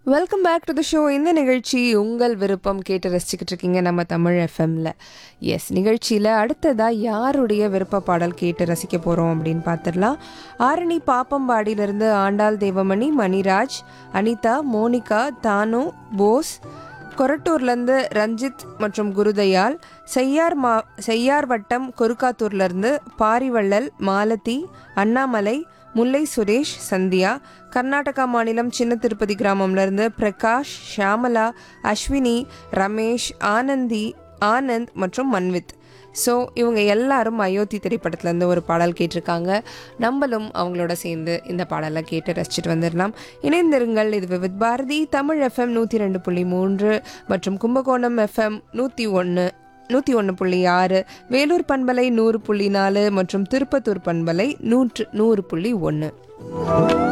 welcome back to the show இந்த நிகழ்ச்சி உங்கள் விருப்பம் கேட்டு ரசிச்சுக்கிட்டு இருக்கீங்க நம்ம தமிழ் எஃப்எம்ல எஸ் நிகழ்ச்சியில் அடுத்ததாக யாருடைய விருப்ப பாடல் கேட்டு ரசிக்க போகிறோம் அப்படின்னு பார்த்துடலாம் ஆரணி பாப்பம்பாடியிலிருந்து ஆண்டாள் தேவமணி மணிராஜ் அனிதா மோனிகா தானு போஸ் கொரட்டூர்லேருந்து ரஞ்சித் மற்றும் குருதயாள் செய்யார் மா செய்யார் வட்டம் கொருக்காத்தூர்லேருந்து பாரிவள்ளல் மாலதி அண்ணாமலை முல்லை சுரேஷ் சந்தியா கர்நாடகா மாநிலம் சின்ன திருப்பதி கிராமம்லேருந்து பிரகாஷ் ஷியாமலா அஸ்வினி ரமேஷ் ஆனந்தி ஆனந்த் மற்றும் மன்வித் ஸோ இவங்க எல்லாரும் அயோத்தி திரைப்படத்துலேருந்து ஒரு பாடல் கேட்டிருக்காங்க நம்மளும் அவங்களோட சேர்ந்து இந்த பாடலை கேட்டு ரசிச்சுட்டு வந்துடலாம் இணைந்திருங்கள் இது விவித் பாரதி தமிழ் எஃப்எம் நூற்றி ரெண்டு புள்ளி மூன்று மற்றும் கும்பகோணம் எஃப்எம் நூற்றி ஒன்று நூற்றி ஒன்று புள்ளி ஆறு வேலூர் பண்பலை நூறு புள்ளி நாலு மற்றும் திருப்பத்தூர் பண்பலை நூற்று நூறு புள்ளி ஒன்று